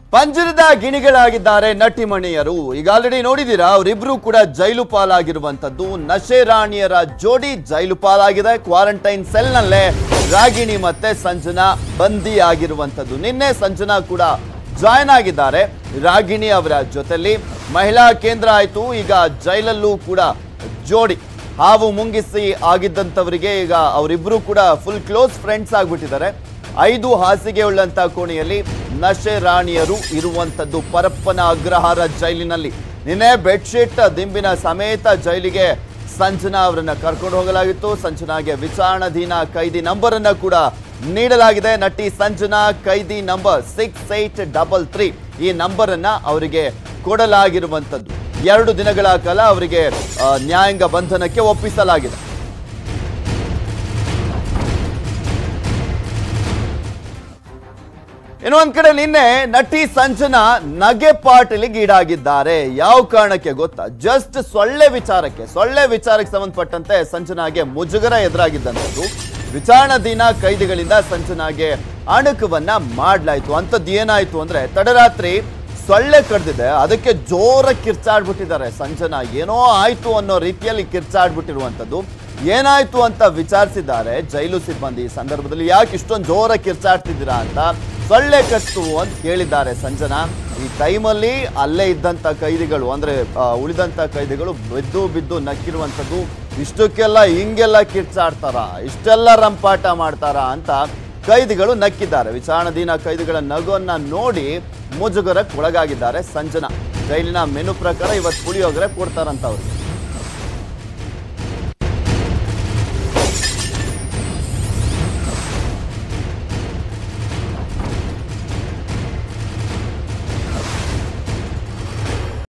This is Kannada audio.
ಪಂಜರದ ಗಿಣಿಗಳಾಗಿದ್ದಾರೆ ನಟಿಮಣಿಯರು ಈಗ ಆಲ್ರೆಡಿ ನೋಡಿದೀರಾ ಅವರಿಬ್ರು ಕೂಡ ಜೈಲು ಪಾಲಾಗಿರುವಂತದ್ದು ನಶೆ ರಾಣಿಯರ ಜೋಡಿ ಜೈಲು ಪಾಲಾಗಿದೆ ಕ್ವಾರಂಟೈನ್ ಸೆಲ್ನಲ್ಲೇ ರಾಗಿಣಿ ಮತ್ತೆ ಸಂಜನಾ ಬಂದಿ ಆಗಿರುವಂತದ್ದು ನಿನ್ನೆ ಸಂಜನಾ ಕೂಡ ಜಾಯ್ನ್ ಆಗಿದ್ದಾರೆ ರಾಗಿಣಿ ಅವರ ಜೊತೆಲಿ ಮಹಿಳಾ ಕೇಂದ್ರ ಆಯ್ತು ಈಗ ಜೈಲಲ್ಲೂ ಕೂಡ ಜೋಡಿ ಹಾವು ಮುಂಗಿಸಿ ಆಗಿದ್ದಂಥವರಿಗೆ ಈಗ ಅವರಿಬ್ರು ಕೂಡ ಫುಲ್ ಕ್ಲೋಸ್ ಫ್ರೆಂಡ್ಸ್ ಆಗ್ಬಿಟ್ಟಿದ್ದಾರೆ ಐದು ಹಾಸಿಗೆ ಉಳ್ಳಂತ ಕೋಣೆಯಲ್ಲಿ ನಶೆ ರಾಣಿಯರು ಇರುವಂತದ್ದು ಪರಪ್ಪನ ಅಗ್ರಹಾರ ಜೈಲಿನಲ್ಲಿ ನಿನ್ನೆ ಬೆಡ್ಶೀಟ್ ದಿಂಬಿನ ಸಮೇತ ಜೈಲಿಗೆ ಸಂಜನಾ ಅವರನ್ನ ಕರ್ಕೊಂಡು ಹೋಗಲಾಗಿತ್ತು ಸಂಜನಾಗೆ ವಿಚಾರಣಾಧೀನ ಕೈದಿ ನಂಬರ್ ಅನ್ನ ಕೂಡ ನೀಡಲಾಗಿದೆ ನಟಿ ಸಂಜನಾ ಕೈದಿ number six eight double three ಈ ನಂಬರ್ ಅನ್ನ ಅವರಿಗೆ ಕೊಡಲಾಗಿರುವಂತದ್ದು ಎರಡು ದಿನಗಳ ಕಾಲ ಅವರಿಗೆ ಆ, ನ್ಯಾಯಾಂಗ ಬಂಧನಕ್ಕೆ ಒಪ್ಪಿಸಲಾಗಿದೆ ಇನ್ನೊಂದ್ ಕಡೆ ನಿನ್ನೆ ನಟಿ ಸಂಜನಾ ನಗೆ ಪಾಟಲಿಗೆ ಈಡಾಗಿದ್ದಾರೆ ಯಾವ ಕಾರಣಕ್ಕೆ ಗೊತ್ತಾ ಜಸ್ಟ್ ಸೊಳ್ಳೆ ವಿಚಾರಕ್ಕೆ ಸೊಳ್ಳೆ ವಿಚಾರಕ್ಕೆ ಸಂಬಂಧಪಟ್ಟಂತೆ ಸಂಜನಾಗೆ ಮುಜುಗರ ಎದುರಾಗಿದ್ದಂಥದ್ದು ವಿಚಾರಣಾಧೀನ ಕೈದಿಗಳಿಂದ ಸಂಜನಾಗೆ ಅಣುಕವನ್ನ ಮಾಡ್ಲಾಯ್ತು ಅಂಥದ್ದು ಏನಾಯ್ತು ಅಂದ್ರೆ ತಡರಾತ್ರಿ ಸೊಳ್ಳೆ ಕಡ್ದಿದೆ ಅದಕ್ಕೆ ಜೋರ ಕಿರ್ಚಾಡ್ಬಿಟ್ಟಿದ್ದಾರೆ ಸಂಜನಾ ಏನೋ ಆಯ್ತು ಅನ್ನೋ ರೀತಿಯಲ್ಲಿ ಕಿರ್ಚಾಡ್ಬಿಟ್ಟಿರುವಂಥದ್ದು ಏನಾಯ್ತು ಅಂತ ವಿಚಾರಿಸಿದ್ದಾರೆ ಜೈಲು ಸಿಬ್ಬಂದಿ ಈ ಸಂದರ್ಭದಲ್ಲಿ ಯಾಕೆ ಇಷ್ಟೊಂದು ಜೋರ ಕಿರ್ಚಾಡ್ತಿದ್ದೀರಾ ಅಂತ ಸೊಳ್ಳೆ ಕಟ್ಟು ಅಂತ ಕೇಳಿದ್ದಾರೆ ಸಂಜನಾ ಈ ಟೈಮಲ್ಲಿ ಅಲ್ಲೇ ಇದ್ದಂಥ ಕೈದಿಗಳು ಅಂದ್ರೆ ಆ, ಉಳಿದಂಥ ಕೈದಿಗಳು ಬಿದ್ದು ಬಿದ್ದು ನಕ್ಕಿರುವಂಥದ್ದು ಇಷ್ಟಕ್ಕೆಲ್ಲ ಹಿಂಗೆಲ್ಲ ಕಿರ್ಚಾಡ್ತಾರ ಇಷ್ಟೆಲ್ಲ ರಂಪಾಟ ಮಾಡ್ತಾರ ಅಂತ ಕೈದಿಗಳು ನಕ್ಕಿದ್ದಾರೆ ವಿಚಾರಣಾಧೀನ ಕೈದಿಗಳ ನಗುವನ್ನ ನೋಡಿ ಮುಜುಗರಕ್ಕೆ ಒಳಗಾಗಿದ್ದಾರೆ ಸಂಜನಾ ಜೈಲಿನ ಮೆನು ಪ್ರಕಾರ ಇವತ್ತು ಪುಳಿಯೋಗರೆ ಕೊಡ್ತಾರಂತ ಅವ್ರಿಗೆ